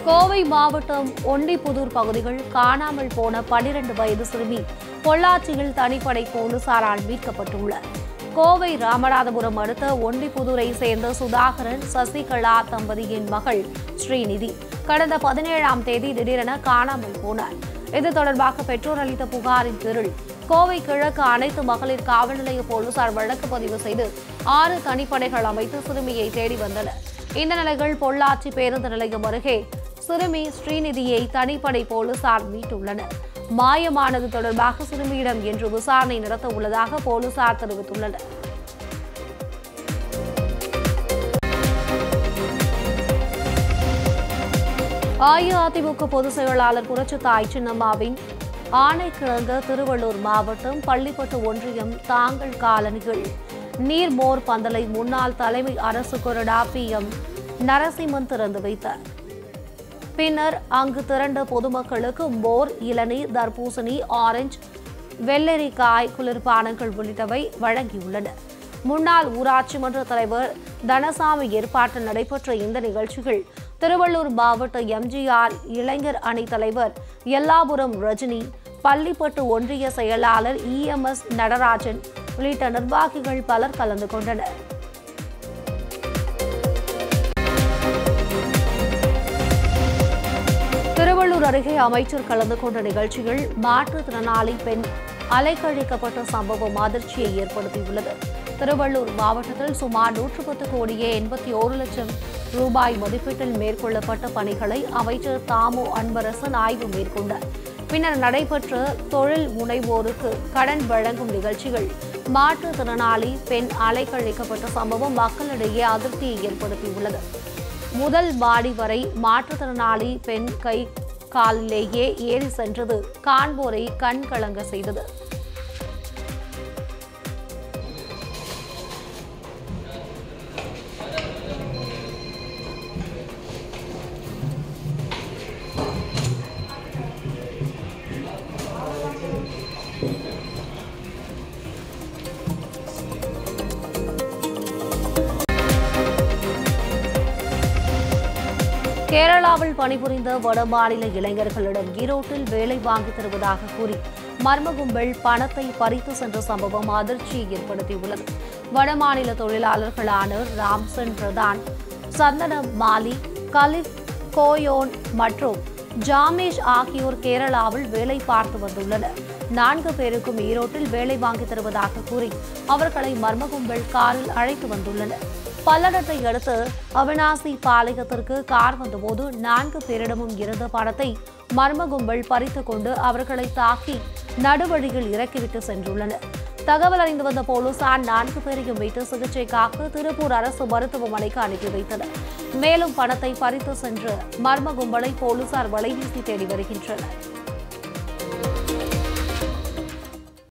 கோவை மாவட்டம் ஒண்டிப்புதூர் பகுதிகள் காணாமல் போன பனிரெண்டு வயது சிறுமி பொள்ளாச்சியில் தனிப்படை போலீசாரால் மீட்கப்பட்டுள்ளார் கோவை ராமநாதபுரம் அடுத்த ஒண்டிப்புதூரை சேர்ந்த சுதாகரன் சசிகலா தம்பதியின் மகள் ஸ்ரீநிதி கடந்த பதினேழாம் தேதி திடீரென காணாமல் போனார் இது தொடர்பாக பெற்றோர் அளித்த புகாரின் பேரில் கோவை கிழக்கு அனைத்து மகளிர் காவல் நிலைய போலீசார் வழக்கு பதிவு செய்து ஆறு தனிப்படைகள் அமைத்து சிறுமியை தேடி வந்தனர் இந்த நிலையில் பொள்ளாச்சி பேருந்து நிலையம் அருகே சிறுமி ஸ்ரீநிதியை தனிப்படை போலீசார் மீட்டுள்ளனர் மாயமானது தொடர்பாக சிறுமியிடம் இன்று விசாரணை நடத்த உள்ளதாக போலீசார் தெரிவித்துள்ளனர் அஇஅதிமுக பொதுச் செயலாளர் புரட்சித்தாய் சின்னம்மாவின் ஆணைக்கிழங்க திருவள்ளூர் மாவட்டம் பள்ளிப்பட்டு ஒன்றியம் தாங்கள் காலனிகள் நீர்மோர் பந்தலை முன்னாள் தலைமை அரசு கொறடா பி எம் நரசிம்மன் திறந்து வைத்தார் பின்னர் அங்கு திரண்ட பொதுமக்களுக்கு மோர் இளநீர் தர்பூசணி ஆரஞ்சு வெள்ளரிக்காய் குளிர்பானங்கள் உள்ளிட்டவை வழங்கியுள்ளன முன்னாள் ஊராட்சி மன்ற தலைவர் தனசாமி ஏற்பாட்டில் நடைபெற்ற இந்த நிகழ்ச்சிகள் திருவள்ளூர் மாவட்ட எம்ஜிஆர் இளைஞர் அணி தலைவர் எல்லாபுரம் ரஜினி பள்ளிப்பட்டு ஒன்றிய செயலாளர் இஎம்எஸ் நடராஜன் உள்ளிட்ட நிர்வாகிகள் பலர் கலந்து கொண்டனர் திருவள்ளூர் அருகே அமைச்சர் கலந்து கொண்ட நிகழ்ச்சியில் மாற்றுத்திறனாளி பெண் அலைக்கழிக்கப்பட்ட சம்பவம் அதிர்ச்சியை ஏற்படுத்தியுள்ளது திருவள்ளூர் மாவட்டத்தில் சுமார் நூற்று பத்து கோடியே எண்பத்தி ஓரு லட்சம் ரூபாய் மதிப்பீட்டில் மேற்கொள்ளப்பட்ட பணிகளை அமைச்சர் தாமு அன்பரசன் ஆய்வு மேற்கொண்டார் பின்னர் நடைபெற்ற தொழில் முனைவோருக்கு கடன் வழங்கும் நிகழ்ச்சிகள் மாற்றுத்திறனாளி பெண் அலைக்கழிக்கப்பட்ட சம்பவம் மக்களிடையே அதிருப்தியை ஏற்படுத்தியுள்ளது முதல் மாடி வரை மாற்றுத்திறனாளி பெண் கை காலிலேயே ஏறி சென்றது காண்போரை கண் கலங்க செய்தது கேரளாவில் பணிபுரிந்த வடமாநில இளைஞர்களிடம் ஈரோட்டில் வேலை வாங்கி தருவதாக கூறி மர்ம கும்பல் பணத்தை பறித்து சென்ற சம்பவம் அதிர்ச்சியை ஏற்படுத்தியுள்ளது வடமாநில தொழிலாளர்களான ராம்சன் பிரதான் சந்தன மாலி கலிப் கோயோன் மற்றும் ஜாமேஷ் ஆகியோர் கேரளாவில் வேலை பார்த்து வந்துள்ளனர் நான்கு பேருக்கும் ஈரோட்டில் வேலை வாங்கி தருவதாக கூறி அவர்களை மர்ம கும்பல் காரில் அழைத்து வந்துள்ளனர் பல்லடத்தை அடுத்து அவினாசி பாளையத்திற்கு கார் வந்தபோது நான்கு பேரிடமும் இருந்த பணத்தை மர்ம கும்பல் பறித்துக் கொண்டு அவர்களை தாக்கி நடுவழியில் இறக்கிவிட்டு சென்றுள்ளனர் தகவல் அறிந்து வந்த போலீசார் நான்கு பேரையும் வைத்து சிகிச்சைக்காக திருப்பூர் அரசு மருத்துவமனைக்கு அனுப்பி வைத்தனர் மேலும் பணத்தை பறித்து சென்று மர்ம கும்பலை போலீசார் வலைவீசி தேடி வருகின்றனர்